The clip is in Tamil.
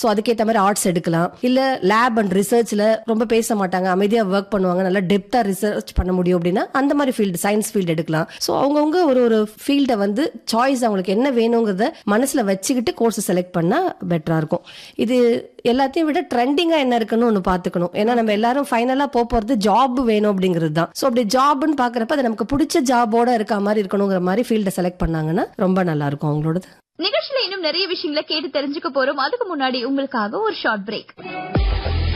ஸோ அதுக்கேற்ற மாதிரி ஆர்ட்ஸ் எடுக்கலாம் இல்ல லேப் அண்ட் ரிசர்ச்ல ரொம்ப பேச மாட்டாங்க அமைதியா ஒர்க் பண்ணுவாங்க நல்லா டெப்தா ரிசர்ச் பண்ண முடியும் அப்படின்னா அந்த மாதிரி ஃபீல்டு சயின்ஸ் ஃபீல்டு எடுக்கலாம் ஸோ அவங்கவுங்க ஒரு ஒரு ஃபீல்டை வந்து சாய்ஸ் அவங்களுக்கு என்ன வேணுங்கிறத மனசுல வச்சுக்கிட்டு கோர்ஸ் செலக்ட் பண்ணா பெட்டரா இருக்கும் இது எல்லாத்தையும் விட ட்ரெண்டிங்கா என்ன இருக்குன்னு ஒன்று பார்த்துக்கணும் ஏன்னா நம்ம எல்லாரும் ஃபைனலா போக போறது ஜாப் வேணும் அப்படிங்கிறது தான் ஸோ அப்படி ஜாப்னு பாக்குறப்ப அது நமக்கு பிடிச்ச ஜாபோட இருக்க மாதிரி இருக்கணுங்கிற மாதிரி ஃபீல்டை செலக்ட் பண்ணாங்கன்னா ரொம்ப நல்லா இருக்கும் அவங்களோடது நிகழ்ச்சியில இன்னும் நிறைய விஷயங்களை கேட்டு தெரிஞ்சுக்க போறோம் அதுக்கு முன்னாடி உங்களுக்காக ஒரு ஷார்ட் பிரேக்